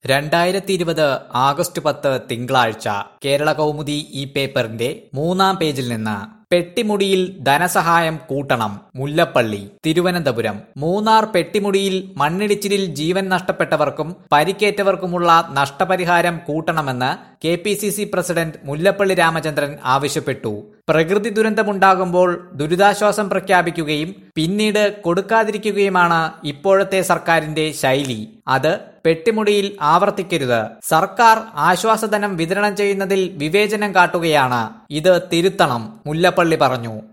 രണ്ടായിരത്തി ഇരുപത് ആഗസ്റ്റ് പത്ത് തിങ്കളാഴ്ച കേരള കൗമുദി ഈ പേപ്പറിന്റെ മൂന്നാം പേജിൽ നിന്ന് പെട്ടിമുടിയിൽ ധനസഹായം കൂട്ടണം മുല്ലപ്പള്ളി തിരുവനന്തപുരം മൂന്നാർ പെട്ടിമുടിയിൽ മണ്ണിടിച്ചിലിൽ ജീവൻ നഷ്ടപ്പെട്ടവർക്കും പരിക്കേറ്റവർക്കുമുള്ള നഷ്ടപരിഹാരം കൂട്ടണമെന്ന് K P C C president Mullappally Ramachandran ആവശ്യപ്പെട്ടു പ്രകൃതി ദുരന്തമുണ്ടാകുമ്പോൾ ദുരിതാശ്വാസം പ്രഖ്യാപിക്കുകയും പിന്നീട് കൊടുക്കാതിരിക്കുകയുമാണ് ഇപ്പോഴത്തെ സർക്കാരിന്റെ ശൈലി അത് പെട്ടിമുടിയിൽ ആവർത്തിക്കരുത് സർക്കാർ ആശ്വാസധനം വിതരണം ചെയ്യുന്നതിൽ വിവേചനം കാട്ടുകയാണ് ഇത് തിരുത്തണം മുല്ലപ്പള്ളി പറഞ്ഞു